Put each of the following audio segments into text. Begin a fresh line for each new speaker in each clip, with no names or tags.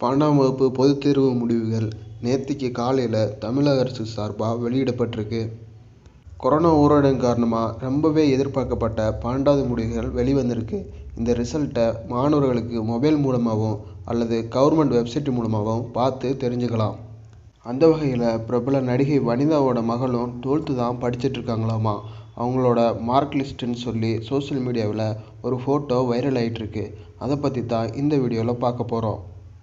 பன்னெண்டாம் வகுப்பு பொதுத் தேர்வு முடிவுகள் நேத்திக்கு காலையில் தமிழக அரசு சார்பாக வெளியிடப்பட்டிருக்கு கொரோனா ஊரடங்கு காரணமாக ரொம்பவே எதிர்பார்க்கப்பட்ட பன்னெண்டாவது முடிவுகள் வெளிவந்திருக்கு இந்த ரிசல்ட்டை மாணவர்களுக்கு மொபைல் மூலமாகவும் அல்லது கவர்மெண்ட் வெப்சைட் மூலமாகவும் பார்த்து தெரிஞ்சுக்கலாம் அந்த வகையில் பிரபல நடிகை வனிதாவோட மகளும் டுவெல்த்து தான் படிச்சுட்டு இருக்காங்களாமா அவங்களோட மார்க் லிஸ்ட்டுன்னு சொல்லி சோஷியல் மீடியாவில் ஒரு ஃபோட்டோ வைரல் ஆகிட்டுருக்கு அதை பற்றி தான் இந்த வீடியோவில் பார்க்க போகிறோம்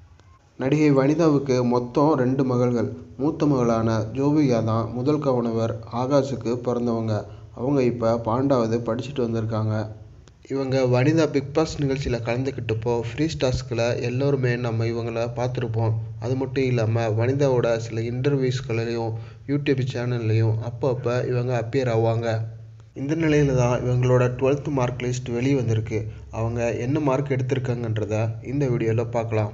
நடிகை வனிதாவுக்கு மொத்தம் ரெண்டு மகள்கள் மூத்த மகளான ஜோவிகா தான் முதல் கவர்னர் ஆகாஷுக்கு பிறந்தவங்க அவங்க இப்போ பன்னெண்டாவது படிச்சுட்டு வந்திருக்காங்க இவங்க வனிதா பிக் பாஸ் நிகழ்ச்சியில் கலந்துக்கிட்டப்போ ஃப்ரீ டாஸ்கில் எல்லோருமே நம்ம இவங்கள பார்த்துருப்போம் அது மட்டும் இல்லாமல் வனிதாவோட சில இன்டர்வியூஸ்களையும் யூடியூப் சேனல்லையும் அப்பப்போ இவங்க அப்பியர் ஆவாங்க இந்த நிலையில தான் இவங்களோட டுவெல்த் மார்க் லிஸ்ட் வெளியே வந்திருக்கு அவங்க என்ன மார்க் எடுத்திருக்காங்கன்றத இந்த வீடியோவில் பார்க்கலாம்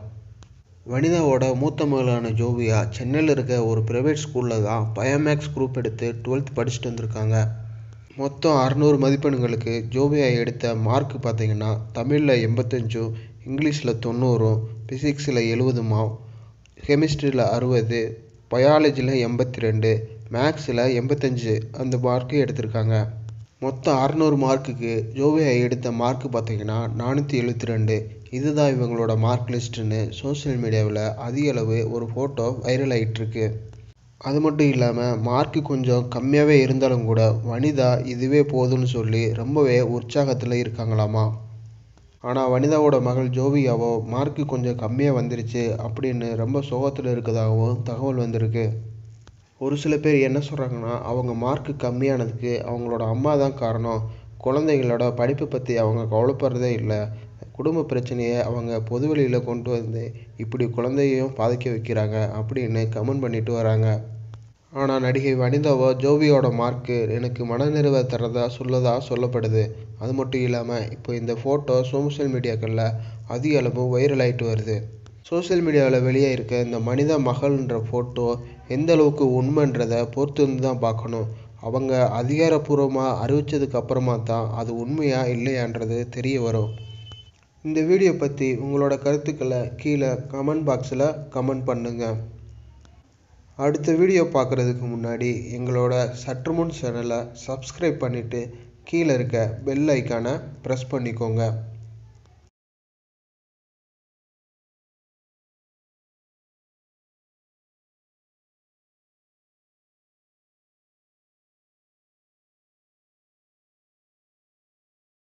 வனிதாவோட மூத்த மகளான ஜோவியா சென்னையில் இருக்க ஒரு ப்ரைவேட் ஸ்கூலில் தான் பயோமேக்ஸ் குரூப் எடுத்து டுவெல்த் படிச்சுட்டு வந்திருக்காங்க மொத்தம் அறநூறு மதிப்பெண்களுக்கு ஜோவியா எடுத்த மார்க் பார்த்தீங்கன்னா தமிழில் எண்பத்தஞ்சும் இங்கிலீஷில் தொண்ணூறும் ஃபிசிக்ஸில் எழுபதுமாம் கெமிஸ்ட்ரியில் அறுபது பயாலஜியில் எண்பத்தி ரெண்டு மேக்ஸில் எண்பத்தஞ்சு அந்த மார்க்கு எடுத்திருக்காங்க மொத்தம் அறநூறு மார்க்குக்கு ஜோவியா எடுத்த மார்க் பார்த்தீங்கன்னா நானூற்றி எழுபத்தி ரெண்டு இதுதான் இவங்களோட மார்க் லிஸ்ட்டுன்னு சோஷியல் மீடியாவில் அதிக அளவு ஒரு ஃபோட்டோ வைரல் ஆகிட்டுருக்கு அது மட்டும் இல்லாமல் மார்க்கு கொஞ்சம் கம்மியாகவே இருந்தாலும் கூட வனிதா இதுவே போதும்னு சொல்லி ரொம்பவே உற்சாகத்தில் இருக்காங்களாமா ஆனால் வனிதாவோட மகள் ஜோவியாவோ மார்க்கு கொஞ்சம் கம்மியாக வந்துருச்சு அப்படின்னு ரொம்ப சோகத்தில் இருக்கதாகவும் தகவல் வந்திருக்கு ஒரு சில பேர் என்ன சொல்கிறாங்கன்னா அவங்க மார்க்கு கம்மியானதுக்கு அவங்களோட அம்மா தான் காரணம் குழந்தைங்களோட படிப்பை பற்றி அவங்க கவலைப்படுறதே இல்லை குடும்ப பிரச்சனையை அவங்க பொதுவெளியில் கொண்டு வந்து இப்படி குழந்தையையும் பாதிக்க வைக்கிறாங்க அப்படின்னு கமெண்ட் பண்ணிட்டு வராங்க ஆனால் நடிகை வனிதாவோ ஜோவியோட மார்க்கு எனக்கு மனநிறைவை தரதா சொல்லதா சொல்லப்படுது அது மட்டும் இல்லாமல் இப்போ இந்த ஃபோட்டோ சோஷியல் மீடியாக்களில் அதிக அளவு வைரல் ஆகிட்டு வருது சோஷியல் மீடியாவில் வெளியே இருக்க இந்த மனிதா மகள்ன்ற ஃபோட்டோ எந்த அளவுக்கு உண்மைன்றதை பொறுத்து வந்து தான் பார்க்கணும் அவங்க அதிகாரப்பூர்வமாக அறிவித்ததுக்கு அப்புறமா தான் அது உண்மையா இல்லையான்றது தெரிய வரும் இந்த வீடியோ பற்றி உங்களோட கருத்துக்களை கீழே கமெண்ட் பாக்ஸில் கமெண்ட் பண்ணுங்கள் அடுத்த வீடியோ பார்க்குறதுக்கு முன்னாடி எங்களோட சற்றுமுன் சேனலை சப்ஸ்கிரைப் பண்ணிவிட்டு கீழே இருக்க பெல் ஐக்கானை ப்ரெஸ் பண்ணிக்கோங்க